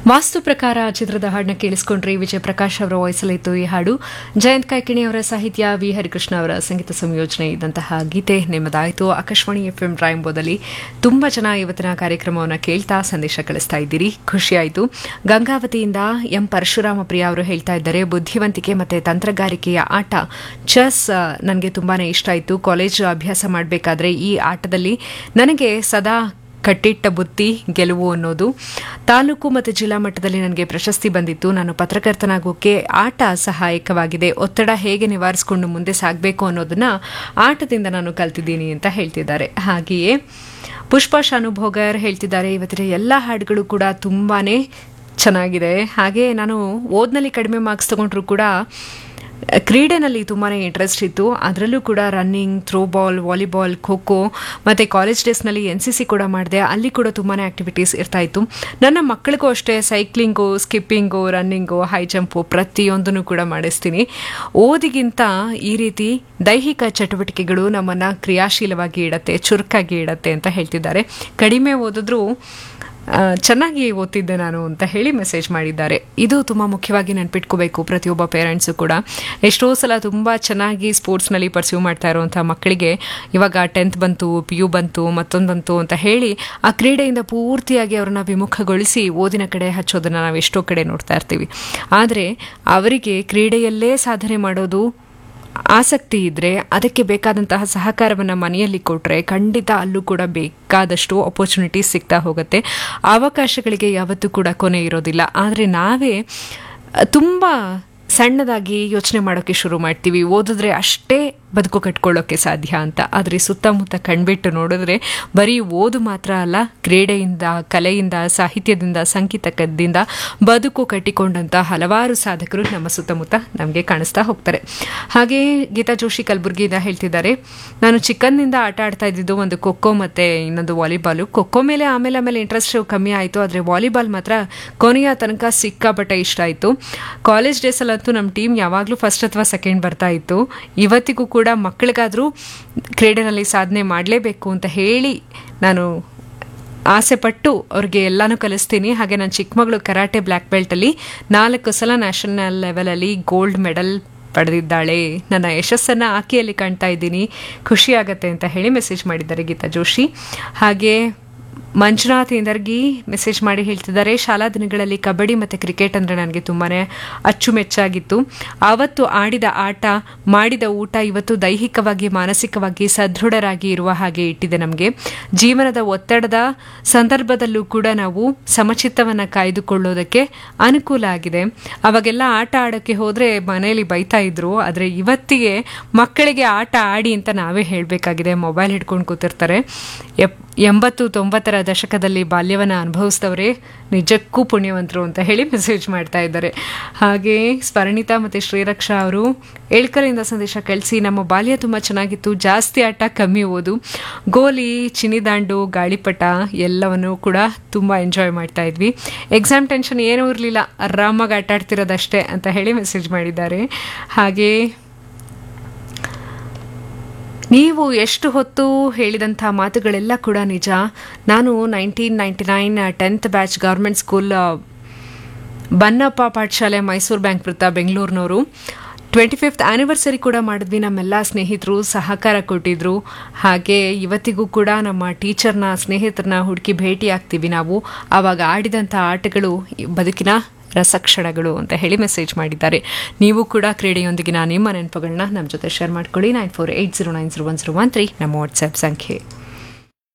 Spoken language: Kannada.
ವಾಸ್ತು ಪ್ರಕಾರ ಚಿತ್ರದ ಹಾಡನ್ನ ಕೇಳಿಸ್ಕೊಂಡ್ರಿ ವಿಜಯ ಪ್ರಕಾಶ್ ಅವರ ವಾಯ್ಸಲ್ಲಿತ್ತು ಈ ಹಾಡು ಜಯಂತ್ ಕಾಯ್ಕಿಣಿ ಅವರ ಸಾಹಿತ್ಯ ವಿ ಹರಿಕೃಷ್ಣ ಅವರ ಸಂಗೀತ ಸಂಯೋಜನೆ ಇದ್ದಂತಹ ಗೀತೆ ನಿಮ್ಮದಾಯಿತು ಆಕಾಶವಾಣಿ ಎಫ್ ಎಂ ರಾಯಂಬೋದಲ್ಲಿ ತುಂಬಾ ಜನ ಇವತ್ತಿನ ಕಾರ್ಯಕ್ರಮವನ್ನು ಕೇಳ್ತಾ ಸಂದೇಶ ಕಳಿಸ್ತಾ ಇದ್ದೀರಿ ಖುಷಿಯಾಯಿತು ಗಂಗಾವತಿಯಿಂದ ಎಂ ಪರಶುರಾಮ ಪ್ರಿಯ ಅವರು ಹೇಳ್ತಾ ಇದ್ದಾರೆ ಬುದ್ಧಿವಂತಿಕೆ ಮತ್ತೆ ತಂತ್ರಗಾರಿಕೆಯ ಆಟ ಚೆಸ್ ನನಗೆ ತುಂಬಾನೇ ಇಷ್ಟ ಆಯಿತು ಕಾಲೇಜ್ ಅಭ್ಯಾಸ ಮಾಡಬೇಕಾದ್ರೆ ಈ ಆಟದಲ್ಲಿ ನನಗೆ ಸದಾ ಕಟ್ಟಿಟ್ಟ ಬುತ್ತಿ ಗೆಲುವು ಅನ್ನೋದು ತಾಲೂಕು ಮತ್ತು ಜಿಲ್ಲಾ ಮಟ್ಟದಲ್ಲಿ ನನಗೆ ಪ್ರಶಸ್ತಿ ಬಂದಿತ್ತು ನಾನು ಪತ್ರಕರ್ತನಾಗೋಕೆ ಆಟ ಸಹಾಯಕವಾಗಿದೆ ಒತ್ತಡ ಹೇಗೆ ನಿವಾರಿಸಿಕೊಂಡು ಮುಂದೆ ಸಾಗಬೇಕು ಅನ್ನೋದನ್ನ ಆಟದಿಂದ ನಾನು ಕಲ್ತಿದ್ದೀನಿ ಅಂತ ಹೇಳ್ತಿದ್ದಾರೆ ಹಾಗೆಯೇ ಪುಷ್ಪ ಶಾನುಭೋಗರ್ ಹೇಳ್ತಿದ್ದಾರೆ ಇವತ್ತಿನ ಎಲ್ಲ ಹಾಡುಗಳು ಕೂಡ ತುಂಬಾನೇ ಚೆನ್ನಾಗಿದೆ ಹಾಗೆ ನಾನು ಓದ್ನಲ್ಲಿ ಕಡಿಮೆ ಮಾರ್ಕ್ಸ್ ತಗೊಂಡ್ರು ಕೂಡ ಕ್ರೀಡೆನಲ್ಲಿ ತುಂಬಾ ಇಂಟ್ರೆಸ್ಟ್ ಇತ್ತು ಅದರಲ್ಲೂ ಕೂಡ running throw ball volleyball kho kho ಮತ್ತು ಕಾಲೇಜ್ ಡೇಸ್ನಲ್ಲಿ ಎನ್ ಸಿ ಸಿ ಕೂಡ ಮಾಡಿದೆ ಅಲ್ಲಿ ಕೂಡ ತುಂಬಾ ಆ್ಯಕ್ಟಿವಿಟೀಸ್ ಇರ್ತಾ ಇತ್ತು ನನ್ನ ಮಕ್ಕಳಿಗೂ ಅಷ್ಟೇ cycling skipping running high jump ಪ್ರತಿಯೊಂದನ್ನು ಕೂಡ ಮಾಡಿಸ್ತೀನಿ ಓದಿಗಿಂತ ಈ ರೀತಿ ದೈಹಿಕ ಚಟುವಟಿಕೆಗಳು ನಮ್ಮನ್ನು ಕ್ರಿಯಾಶೀಲವಾಗಿ ಇಡತ್ತೆ ಚುರುಕಾಗಿ ಇಡತ್ತೆ ಅಂತ ಹೇಳ್ತಿದ್ದಾರೆ ಕಡಿಮೆ ಓದಿದ್ರೂ ಚೆನ್ನಾಗಿ ಓದ್ತಿದ್ದೆ ನಾನು ಅಂತ ಹೇಳಿ ಮೆಸೇಜ್ ಮಾಡಿದ್ದಾರೆ ಇದು ತುಂಬ ಮುಖ್ಯವಾಗಿ ನೆನ್ಪಿಟ್ಕೋಬೇಕು ಪ್ರತಿಯೊಬ್ಬ ಪೇರೆಂಟ್ಸು ಕೂಡ ಎಷ್ಟೋ ಸಲ ತುಂಬ ಚೆನ್ನಾಗಿ ಸ್ಪೋರ್ಟ್ಸ್ನಲ್ಲಿ ಪರ್ಸ್ಯೂ ಮಾಡ್ತಾ ಇರುವಂಥ ಮಕ್ಕಳಿಗೆ ಇವಾಗ ಟೆಂತ್ ಬಂತು ಪಿ ಯು ಬಂತು ಮತ್ತೊಂದು ಬಂತು ಅಂತ ಹೇಳಿ ಆ ಕ್ರೀಡೆಯಿಂದ ಪೂರ್ತಿಯಾಗಿ ಅವ್ರನ್ನ ವಿಮುಖಗೊಳಿಸಿ ಓದಿನ ಕಡೆ ಹಚ್ಚೋದನ್ನು ನಾವು ಎಷ್ಟೋ ಕಡೆ ನೋಡ್ತಾ ಇರ್ತೀವಿ ಆದರೆ ಅವರಿಗೆ ಕ್ರೀಡೆಯಲ್ಲೇ ಸಾಧನೆ ಮಾಡೋದು ಆಸಕ್ತಿ ಇದ್ದರೆ ಅದಕ್ಕೆ ಬೇಕಾದಂತಹ ಸಹಕಾರವನ್ನು ಮನೆಯಲ್ಲಿ ಕೊಟ್ಟರೆ ಖಂಡಿತ ಅಲ್ಲೂ ಕೂಡ ಬೇಕಾದಷ್ಟು ಅಪರ್ಚುನಿಟೀಸ್ ಸಿಗ್ತಾ ಹೋಗುತ್ತೆ ಅವಕಾಶಗಳಿಗೆ ಯಾವತ್ತೂ ಕೂಡ ಕೊನೆ ಇರೋದಿಲ್ಲ ಆದರೆ ನಾವೇ ತುಂಬ ಸಣ್ಣದಾಗಿ ಯೋಚನೆ ಮಾಡೋಕ್ಕೆ ಶುರು ಮಾಡ್ತೀವಿ ಓದಿದ್ರೆ ಅಷ್ಟೇ ಬದುಕು ಕಟ್ಕೊಳ್ಳೋಕ್ಕೆ ಸಾಧ್ಯ ಅಂತ ಆದರೆ ಸುತ್ತಮುತ್ತ ಕಣ್ಬಿಟ್ಟು ನೋಡಿದ್ರೆ ಬರೀ ಓದು ಮಾತ್ರ ಅಲ್ಲ ಕ್ರೀಡೆಯಿಂದ ಕಲೆಯಿಂದ ಸಾಹಿತ್ಯದಿಂದ ಸಂಗೀತದಿಂದ ಬದುಕು ಕಟ್ಟಿಕೊಂಡಂಥ ಹಲವಾರು ಸಾಧಕರು ನಮ್ಮ ಸುತ್ತಮುತ್ತ ನಮಗೆ ಕಾಣಿಸ್ತಾ ಹೋಗ್ತಾರೆ ಹಾಗೆಯೇ ಗೀತಾ ಜೋಶಿ ಕಲಬುರ್ಗಿಯಿಂದ ಹೇಳ್ತಿದ್ದಾರೆ ನಾನು ಚಿಕ್ಕಂದಿನಿಂದ ಆಟ ಆಡ್ತಾ ಇದ್ದಿದ್ದು ಒಂದು ಖೋಖೋ ಮತ್ತು ಇನ್ನೊಂದು ವಾಲಿಬಾಲು ಖೋಖೋ ಮೇಲೆ ಆಮೇಲೆ ಆಮೇಲೆ ಇಂಟ್ರೆಸ್ಟ್ ಕಮ್ಮಿ ಆಯಿತು ಆದರೆ ವಾಲಿಬಾಲ್ ಮಾತ್ರ ಕೊನೆಯ ತನಕ ಸಿಕ್ಕಾಪಟ್ಟೆ ಇಷ್ಟ ಆಯಿತು ಕಾಲೇಜ್ ಡೇಸಲ್ಲಂತೂ ನಮ್ಮ ಟೀಮ್ ಯಾವಾಗಲೂ ಫಸ್ಟ್ ಅಥವಾ ಸೆಕೆಂಡ್ ಬರ್ತಾ ಇತ್ತು ಇವತ್ತಿಗೂ ಕೂಡ ಮಕ್ಕಳಿಗಾದರೂ ಕ್ರೀಡೆನಲ್ಲಿ ಸಾಧನೆ ಮಾಡಲೇಬೇಕು ಅಂತ ಹೇಳಿ ನಾನು ಆಸೆ ಪಟ್ಟು ಅವ್ರಿಗೆ ಎಲ್ಲನೂ ಕಲಿಸ್ತೀನಿ ಹಾಗೆ ನನ್ನ ಚಿಕ್ಕ ಮಗಳು ಕರಾಟೆ ಬ್ಲ್ಯಾಕ್ ಬೆಲ್ಟಲ್ಲಿ ನಾಲ್ಕು ಸಲ ನ್ಯಾಷನಲ್ ಲೆವೆಲಲ್ಲಿ ಗೋಲ್ಡ್ ಮೆಡಲ್ ಪಡೆದಿದ್ದಾಳೆ ನನ್ನ ಯಶಸ್ಸನ್ನು ಆಕೆಯಲ್ಲಿ ಕಾಣ್ತಾ ಇದ್ದೀನಿ ಖುಷಿ ಆಗತ್ತೆ ಅಂತ ಹೇಳಿ ಮೆಸೇಜ್ ಮಾಡಿದ್ದಾರೆ ಗೀತಾ ಜೋಶಿ ಹಾಗೆ ಮಂಜುನಾಥ್ ಇಂದರ್ಗಿ ಮೆಸೇಜ್ ಮಾಡಿ ಹೇಳ್ತಿದ್ದಾರೆ ಶಾಲಾ ದಿನಗಳಲ್ಲಿ ಕಬಡ್ಡಿ ಮತ್ತು ಕ್ರಿಕೆಟ್ ಅಂದರೆ ನನಗೆ ತುಂಬಾ ಅಚ್ಚುಮೆಚ್ಚಾಗಿತ್ತು ಆವತ್ತು ಆಡಿದ ಆಟ ಮಾಡಿದ ಊಟ ಇವತ್ತು ದೈಹಿಕವಾಗಿ ಮಾನಸಿಕವಾಗಿ ಸದೃಢರಾಗಿ ಇರುವ ಹಾಗೆ ಇಟ್ಟಿದೆ ನಮಗೆ ಜೀವನದ ಒತ್ತಡದ ಸಂದರ್ಭದಲ್ಲೂ ಕೂಡ ನಾವು ಸಮಚಿತ್ತವನ್ನು ಕಾಯ್ದುಕೊಳ್ಳೋದಕ್ಕೆ ಅನುಕೂಲ ಆಗಿದೆ ಅವಾಗೆಲ್ಲ ಆಟ ಆಡೋಕ್ಕೆ ಹೋದರೆ ಮನೆಯಲ್ಲಿ ಬೈತಾ ಇದ್ರು ಆದರೆ ಇವತ್ತಿಗೆ ಮಕ್ಕಳಿಗೆ ಆಟ ಆಡಿ ಅಂತ ನಾವೇ ಹೇಳಬೇಕಾಗಿದೆ ಮೊಬೈಲ್ ಹಿಡ್ಕೊಂಡು ಕೂತಿರ್ತಾರೆ ಎಪ್ ಎಂಬತ್ತು ತೊಂಬತ್ತರ ದಶಕದಲ್ಲಿ ಬಾಲ್ಯವನ್ನು ಅನುಭವಿಸಿದವರೇ ನಿಜಕ್ಕೂ ಪುಣ್ಯವಂತರು ಅಂತ ಹೇಳಿ ಮೆಸೇಜ್ ಮಾಡ್ತಾ ಇದ್ದಾರೆ ಹಾಗೆ ಸ್ಮರಣಿತಾ ಮತ್ತು ಶ್ರೀರಕ್ಷಾ ಅವರು ಎಳ್ಕರಿಂದ ಸಂದೇಶ ಕಳಿಸಿ ನಮ್ಮ ಬಾಲ್ಯ ತುಂಬ ಚೆನ್ನಾಗಿತ್ತು ಜಾಸ್ತಿ ಆಟ ಕಮ್ಮಿ ಓದು ಗೋಲಿ ಚಿನಿದಾಂಡು ಗಾಳಿಪಟ ಎಲ್ಲವನ್ನು ಕೂಡ ತುಂಬ ಎಂಜಾಯ್ ಮಾಡ್ತಾ ಇದ್ವಿ ಎಕ್ಸಾಮ್ ಟೆನ್ಷನ್ ಏನೂ ಇರಲಿಲ್ಲ ಆರಾಮಾಗಿ ಆಟ ಆಡ್ತಿರೋದಷ್ಟೇ ಅಂತ ಹೇಳಿ ಮೆಸೇಜ್ ಮಾಡಿದ್ದಾರೆ ಹಾಗೆ ನೀವು ಎಷ್ಟು ಹೊತ್ತು ಹೇಳಿದಂಥ ಮಾತುಗಳೆಲ್ಲ ಕೂಡ ನಿಜ ನಾನು nineteen ninety nine tenth batch government school Bannappa ಪಾಠಶಾಲೆ ಮೈಸೂರು ಬ್ಯಾಂಕ್ ವೃತ್ತ ಬೆಂಗಳೂರಿನವರು ಟ್ವೆಂಟಿ ಫಿಫ್ತ್ ಆ್ಯನಿವರ್ಸರಿ ಕೂಡ ಮಾಡಿದ್ವಿ ನಮ್ಮೆಲ್ಲ ಸ್ನೇಹಿತರು ಸಹಕಾರ ಕೊಟ್ಟಿದ್ರು ಹಾಗೆ ಇವತ್ತಿಗೂ ಕೂಡ ನಮ್ಮ ಟೀಚರ್ನ ಸ್ನೇಹಿತರನ್ನ ಹುಡುಕಿ ಭೇಟಿ ಆಗ್ತೀವಿ ನಾವು ಆವಾಗ ಆಡಿದಂಥ ಆಟಗಳು ಬದುಕಿನ ರಸಕ್ಷಣಗಳು ಅಂತ ಹೇಳಿ ಮೆಸೇಜ್ ಮಾಡಿದ್ದಾರೆ ನೀವು ಕೂಡ ಕ್ರೀಡೆಯೊಂದಿಗಿನ ನಿಮ್ಮ ನೆನಪುಗಳನ್ನ ನಮ್ಮ ಜೊತೆ ಶೇರ್ ಮಾಡ್ಕೊಳ್ಳಿ nine four eight zero nine zero one zero one three ನಮ್ಮ ವಾಟ್ಸ್ಆ್ಯಪ್ ಸಂಖ್ಯೆ